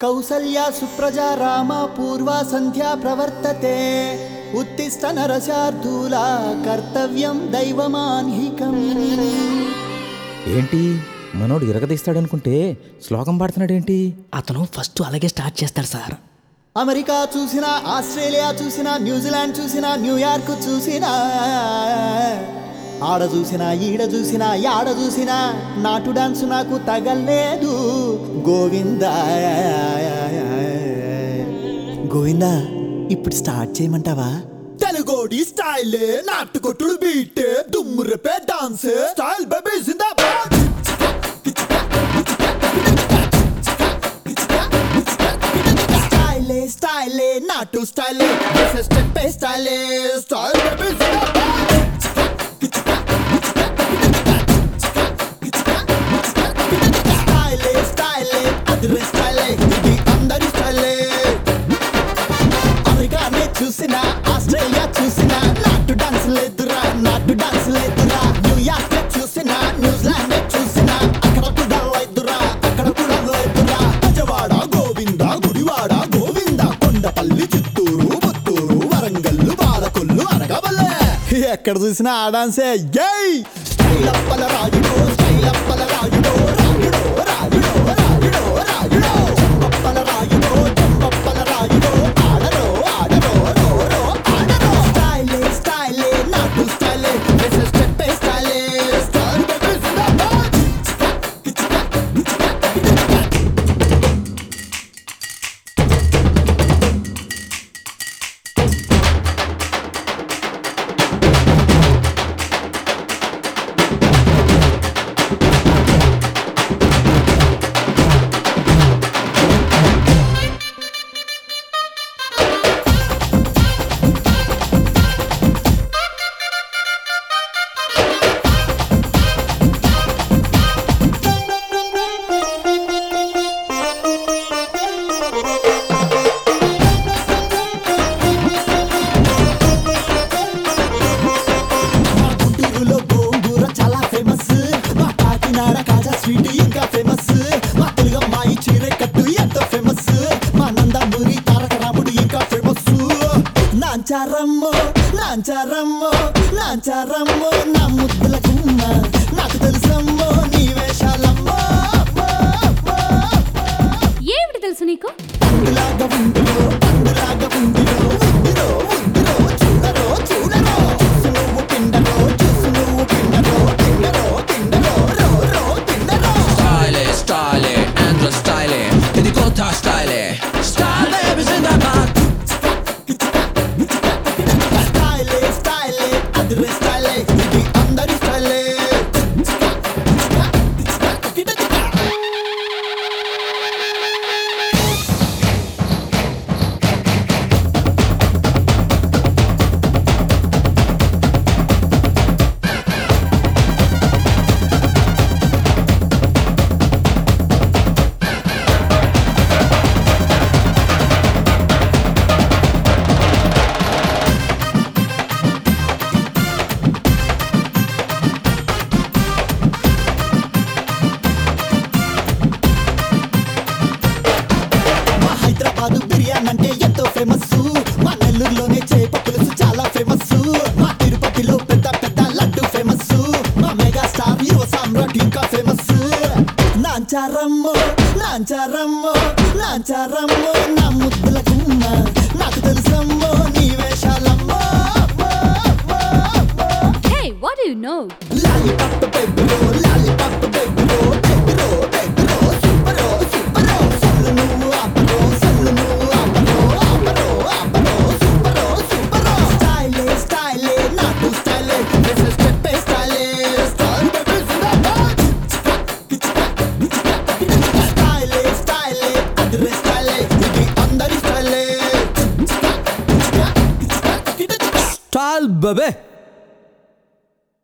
కౌసల్యా సుప్రజా రామ పూర్వా సంధ్యా ప్రవర్తతే ఉత్తిష్ట నరశార్దూల కర్తవ్యం దైవమాన్హికం ఏంటి మనోడు ఇరగదీస్తాడనుకుంటే శ్లోకం పాడుతున్నాడేంటి అతను ఫస్ట్ అలాగే స్టార్ట్ చేస్తాడు సార్ అమెరికా చూసినా ఆస్ట్రేలియా చూసినా న్యూజిలాండ్ చూసినా న్యూయార్క్ చూసినా ఆడ చూసినా ఈడ చూసినా యాడ చూసినా నాటు డాన్స్ నాకు తగలేదు గోవింద గోవింద ఇప్పుడు స్టార్ట్ చేయమంటావా తెలుగోడి స్టైల్ నాటుకొట్టుడు బీట్ దుమ్ము రేపే డాన్స్ స్టైల్ బేబీ జిందాబాద్ స్టైలే స్టైలే నాటు స్టైలే స్టెప్ స్టైలే స్టైల్ బేబీ జిందాబాద్ స్టైలే స్టైలే అదిరే స్టైలే ఇది అందరి స్టైలే అమెరికానే చూసిన ఆస్ట్రేలియా చూసిన నాటు డాన్స్ లేదురా నాటు డాన్స్ లేదురా న్యూయార్క్ చూసిన న్యూజిలాండ్ చూసిన అక్కడ కూడా లేదురా అక్కడ కూడా లేదురా బజవాడ గోవింద గుడివాడ గోవింద కొండపల్లి చిత్తూరు పుత్తూరు వరంగల్లు బాలకొల్లు అనగవల్లే ఎక్కడ చూసినా ఆ డాన్సే జై స్టైల్ అప్పల రాజుడో స్టైల్ అప్పల రాజుడో రాజుడో రాజుడో రాజుడో రాజుడో చెంపప్పల రాజుడో చెంపప్పల రాజుడో ఆడరో ఆడరో రో రో ఆడరో స్టైలే స్టైలే నాటు స్టైలే వేసే స్టెప్ స్టైలే స్టైల్ బేబీ జిందాబాద్ మా గుంటూరులో గోంగూర చాలా ఫేమస్ మా కాకినాడ కాజా స్వీట్ ఇంకా ఫేమస్ మా తెలుగమ్మాయి చీర కట్టు ఎంతో ఫేమస్ మా నందమూరి తారక రాముడు ఇంకా ఫేమస్ నాంచారమ్మో నాంచారమ్మో నాంచారమ్మో నా ముద్దుల గుమ్మ నాకు తెలుసమ్మో నీ వేషాలమ్మో అమ్మో, అమ్మో, ఏమిటి తెలుసు నీకు అందులాగా ఉందిరో అందులాగా ఉందిరో ఉందిరో ఉందిరో చూడరో చూడరో చూసు నువ్వు పిండరో చూసు నువ్వు పిండరో పిండరో పిండరో రో రో పిండరో Style, style, Andrew style, ఇది కొత్త style, style baby జిందాబాద్ స్టైలే స్టైలే అదిరే స్టైలే ఇది అందరి స్టైలే మా హైదరాబాద్ బిర్యానీ అంటే ఎంతో ఫేమస్ మా నెల్లూరులోనే చేప పులుసు చాలా ఫేమస్ మా తిరుపతిలో పెద్ద పెద్ద లడ్డు ఫేమస్ మా మెగా స్టార్ హీరో సామ్రాట్ ఇంకా ఫేమస్ నాంచారమ్మో నాంచారమ్మో నాంచారమ్మో నా ముద్దుల గుమ్మ నాకు తెలుసమ్మో నీ వేషాలమ్మో అమ్మో, అమ్మో, అమ్మో. Hey what you know lollipop బేబీరో లాలిపాప్ బేబీరో బేబీరో బేబీరో సూపరో సూపరో సల్లు నువ్వు ఆపరో సల్లు నువ్వు ఆపరో ఆపరో ఆపరో సూపరో సూపరో స్టైలే స్టైలే నాటు స్టైలే వేసే స్టెప్ స్టైలే స్టైల్ బేబీ జిందాబాద్ స్టైలే స్టైలే అదిరే స్టైలే ఇది అందరి స్టైలే చాల్ బబే